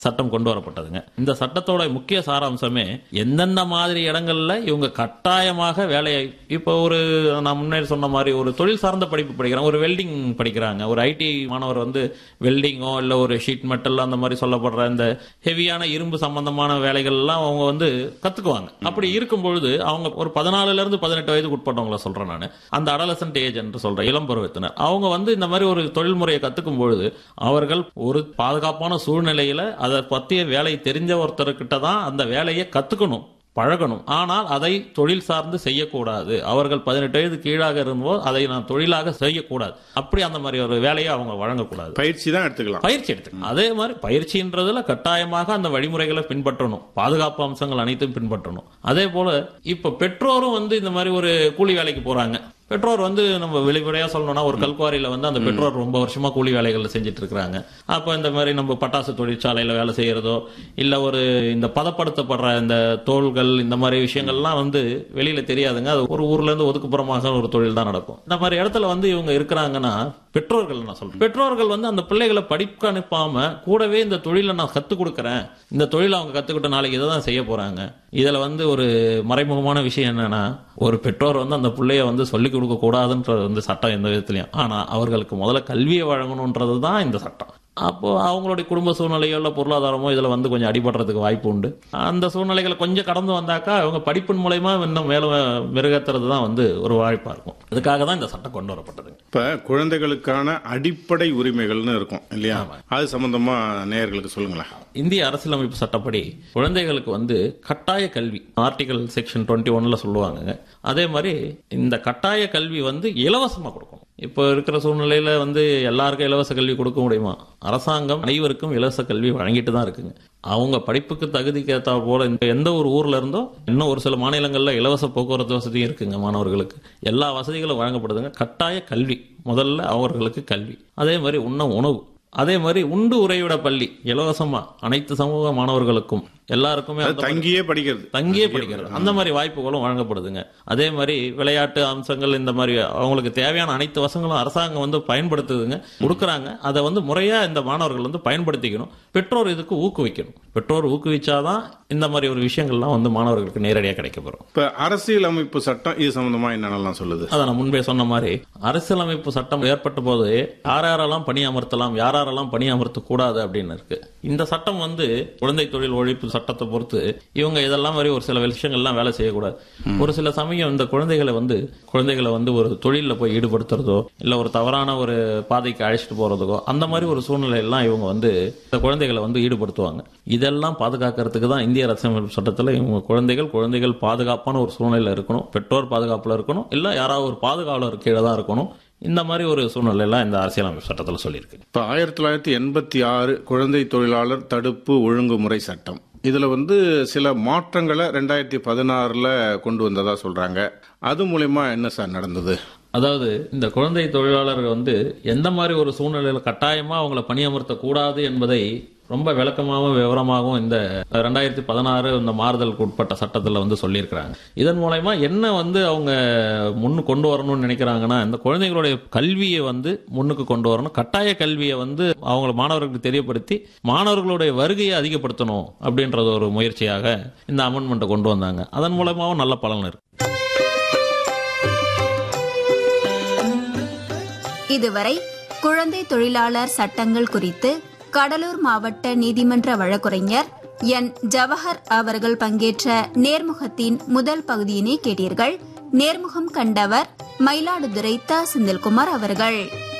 சட்டம் கொண்டு வரப்பட்டதுங்க இந்த சட்டத்தோட முக்கிய சாராம்சமே எந்தெந்த மாதிரி இடங்கள்ல இவங்க கட்டாயமாக வேலையை இப்போ ஒரு நான் முன்னாடி சொன்ன மாதிரி ஒரு தொழில் சார்ந்த படிப்பு படிக்கிறாங்க ஒரு வெல்டிங் படிக்கிறாங்க ஒரு ஐடி மாணவர் வந்து வெல்டிங்கோ இல்ல ஒரு ஷீட் மெட்டல் அந்த மாதிரி சொல்லப்படுற இந்த ஹெவியான இரும்பு சம்பந்தமான வேலைகள் எல்லாம் அவங்க வந்து கத்துக்குவாங்க அப்படி இருக்கும் பொழுது அவங்க ஒரு பதினாலுல இருந்து பதினெட்டு வயதுக்கு உட்பட்டவங்கள சொல்றேன் நான் அந்த அடலசன்ட் ஏஜ் என்று சொல்றேன் இளம் பருவத்தினர் அவங்க வந்து இந்த மாதிரி ஒரு தொழில்முறையை கத்துக்கும் பொழுது அவர்கள் ஒரு பாதுகாப்பான சூழ்நிலையில அதை பத்திய வேலை தெரிஞ்ச ஒருத்தர்கிட்ட தான் அந்த வேலையை கத்துக்கணும் பழகணும் ஆனால் அதை தொழில் சார்ந்து செய்யக்கூடாது அவர்கள் பதினெட்டு வயது கீழாக இருந்தபோது அதை நான் தொழிலாக செய்யக்கூடாது அப்படி அந்த மாதிரி ஒரு வேலையை அவங்க வழங்கக்கூடாது பயிற்சி தான் எடுத்துக்கலாம் பயிற்சி எடுத்து அதே மாதிரி பயிற்சின்றதுல கட்டாயமாக அந்த வழிமுறைகளை பின்பற்றணும் பாதுகாப்பு அம்சங்கள் அனைத்தும் பின்பற்றணும் அதே போல இப்ப பெற்றோரும் வந்து இந்த மாதிரி ஒரு கூலி வேலைக்கு போறாங்க பெற்றோர் வந்து நம்ம வெளிப்படையா சொல்லணும்னா ஒரு கல்குவாரியில வந்து அந்த பெற்றோர் ரொம்ப வருஷமா கூலி வேலைகள் செஞ்சுட்டு இருக்காங்க அப்ப இந்த மாதிரி நம்ம பட்டாசு தொழிற்சாலையில வேலை செய்யறதோ இல்ல ஒரு இந்த பதப்படுத்தப்படுற இந்த தோள்கள் இந்த மாதிரி விஷயங்கள்லாம் வந்து வெளியில தெரியாதுங்க அது ஒரு ஊர்ல இருந்து ஒதுக்குப்புறமாக ஒரு தொழில் தான் நடக்கும் இந்த மாதிரி இடத்துல வந்து இவங்க இருக்கிறாங்கன்னா பெற்றோர்கள் நான் சொல்றேன் பெற்றோர்கள் வந்து அந்த பிள்ளைகளை படிக்க அனுப்பாம கூடவே இந்த தொழிலை நான் கத்துக் கொடுக்கறேன் இந்த தொழிலை அவங்க கத்துக்கிட்ட நாளைக்கு இதை தான் செய்ய போறாங்க இதுல வந்து ஒரு மறைமுகமான விஷயம் என்னன்னா ஒரு பெற்றோர் வந்து அந்த பிள்ளைய வந்து சொல்லிக் கொடுக்க கூடாதுன்றது வந்து சட்டம் எந்த விதத்திலையும் ஆனா அவர்களுக்கு முதல்ல கல்வியை வழங்கணுன்றது தான் இந்த சட்டம் அப்போ அவங்களுடைய குடும்ப சூழ்நிலையோ இல்லை பொருளாதாரமோ இதுல வந்து கொஞ்சம் அடிபடுறதுக்கு வாய்ப்பு உண்டு அந்த சூழ்நிலைகளை கொஞ்சம் கடந்து வந்தாக்கா அவங்க படிப்பின் மூலயமா இன்னும் மேலும் மெருகத்துறது தான் வந்து ஒரு வாய்ப்பா இருக்கும் அதுக்காக தான் இந்த சட்டம் கொண்டு வரப்பட்டது இப்ப குழந்தைகளுக்கான அடிப்படை உரிமைகள்னு இருக்கும் இல்லையா அது சம்பந்தமா நேயர்களுக்கு சொல்லுங்களேன் இந்திய அரசியலமைப்பு சட்டப்படி குழந்தைகளுக்கு வந்து கட்டாய கல்வி ஆர்டிகல் செக்ஷன் டுவெண்ட்டி ஒன்ல சொல்லுவாங்க அதே மாதிரி இந்த கட்டாய கல்வி வந்து இலவசமா கொடுக்கணும் இப்போ இருக்கிற சூழ்நிலையில வந்து எல்லாருக்கும் இலவச கல்வி கொடுக்க முடியுமா அரசாங்கம் அனைவருக்கும் இலவச கல்வி வழங்கிட்டு தான் இருக்குங்க அவங்க படிப்புக்கு தகுதிக்கு ஏற்றா போல இந்த எந்த ஒரு ஊர்ல இருந்தோ இன்னும் ஒரு சில மாநிலங்கள்ல இலவச போக்குவரத்து வசதியும் இருக்குங்க மாணவர்களுக்கு எல்லா வசதிகளும் வழங்கப்படுதுங்க கட்டாய கல்வி முதல்ல அவர்களுக்கு கல்வி அதே மாதிரி உண்ண உணவு அதே மாதிரி உண்டு உறைவிட பள்ளி இலவசமா அனைத்து சமூக மாணவர்களுக்கும் எல்லாருக்குமே அது அந்த மாதிரி தங்கியே படிக்கிறது தங்கியே படிக்கிறது அந்த மாதிரி வாய்ப்புகளும் வழங்கப்படுதுங்க அதே மாதிரி விளையாட்டு அம்சங்கள் இந்த மாதிரி அவங்களுக்கு தேவையான அனைத்து வசங்களும் அரசாங்கம் வந்து பயன்படுத்துதுங்க கொடுக்குறாங்க அதை வந்து முறையா இந்த மாணவர்கள் வந்து பயன்படுத்திக்கணும் பெற்றோர் இதுக்கு ஊக்குவிக்கணும் பெற்றோர் ஊக்குவிச்சாதான் இந்த மாதிரி ஒரு விஷயங்கள்லாம் வந்து மாணவர்களுக்கு நேரடியாக கிடைக்கப்பெறும் இப்ப அரசியல் அமைப்பு சட்டம் இது சம்பந்தமா என்னென்னலாம் சொல்லுது அதை நான் முன்பே சொன்ன மாதிரி அரசியலமைப்பு சட்டம் ஏற்பட்ட போது யார் யாரெல்லாம் பணி அமர்த்தலாம் யார் யாரெல்லாம் பணி அமர்த்த கூடாது அப்படின்னு இருக்கு இந்த சட்டம் வந்து குழந்தை தொழில் ஒழிப்பு சட்டத்தை பொறுத்து இவங்க இதெல்லாம் மாதிரி ஒரு சில விஷயங்கள்லாம் வேலை செய்யக்கூடாது ஒரு சில சமயம் இந்த குழந்தைகளை வந்து குழந்தைகளை வந்து ஒரு தொழிலில் போய் ஈடுபடுத்துறதோ இல்ல ஒரு தவறான ஒரு பாதைக்கு அழைச்சிட்டு போறதுக்கோ அந்த மாதிரி ஒரு சூழ்நிலையெல்லாம் இவங்க வந்து இந்த குழந்தைகளை வந்து ஈடுபடுத்துவாங்க இதெல்லாம் பாதுகாக்கிறதுக்கு தான் இந்திய அரசியலமைப்பு சட்டத்தில் இவங்க குழந்தைகள் குழந்தைகள் பாதுகாப்பான ஒரு சூழ்நிலையில் இருக்கணும் பெற்றோர் பாதுகாப்புல இருக்கணும் இல்ல யாராவது ஒரு பாதுகாவலர் கீழே தான் இருக்கணும் இந்த மாதிரி ஒரு சூழ்நிலையெல்லாம் இந்த அரசியலமைப்பு சட்டத்தில் சொல்லியிருக்கு இப்ப ஆயிரத்தி தொள்ளாயிரத்தி எண்பத்தி ஆறு குழந்தை தொழிலாளர் தடுப்பு ஒழுங்குமுறை சட்டம் இதுல வந்து சில மாற்றங்களை ரெண்டாயிரத்தி பதினாறுல கொண்டு வந்ததா சொல்றாங்க அது மூலயமா என்ன சார் நடந்தது அதாவது இந்த குழந்தை தொழிலாளர்கள் வந்து எந்த மாதிரி ஒரு சூழ்நிலையில கட்டாயமா அவங்கள பணியமர்த்த கூடாது என்பதை ரொம்ப விளக்கமாகவும் விவரமாகவும் இந்த ரெண்டாயிரத்தி பதினாறு இந்த மாறுதலுக்கு உட்பட்ட சட்டத்தில் வந்து சொல்லியிருக்கிறாங்க இதன் மூலயமா என்ன வந்து அவங்க முன்னு கொண்டு வரணும்னு நினைக்கிறாங்கன்னா இந்த குழந்தைகளுடைய கல்வியை வந்து முன்னுக்கு கொண்டு வரணும் கட்டாய கல்வியை வந்து அவங்கள மாணவர்களுக்கு தெரியப்படுத்தி மாணவர்களுடைய வருகையை அதிகப்படுத்தணும் அப்படின்றது ஒரு முயற்சியாக இந்த அமெண்ட்மெண்ட்டை கொண்டு வந்தாங்க அதன் மூலமாகவும் நல்ல பலன் இருக்கு இதுவரை குழந்தை தொழிலாளர் சட்டங்கள் குறித்து கடலூர் மாவட்ட நீதிமன்ற வழக்குரைஞர் என் ஜவஹர் அவர்கள் பங்கேற்ற நேர்முகத்தின் முதல் பகுதியினை கேட்டீர்கள் நேர்முகம் கண்டவர் மயிலாடுதுறை த செந்தில்குமார் அவர்கள்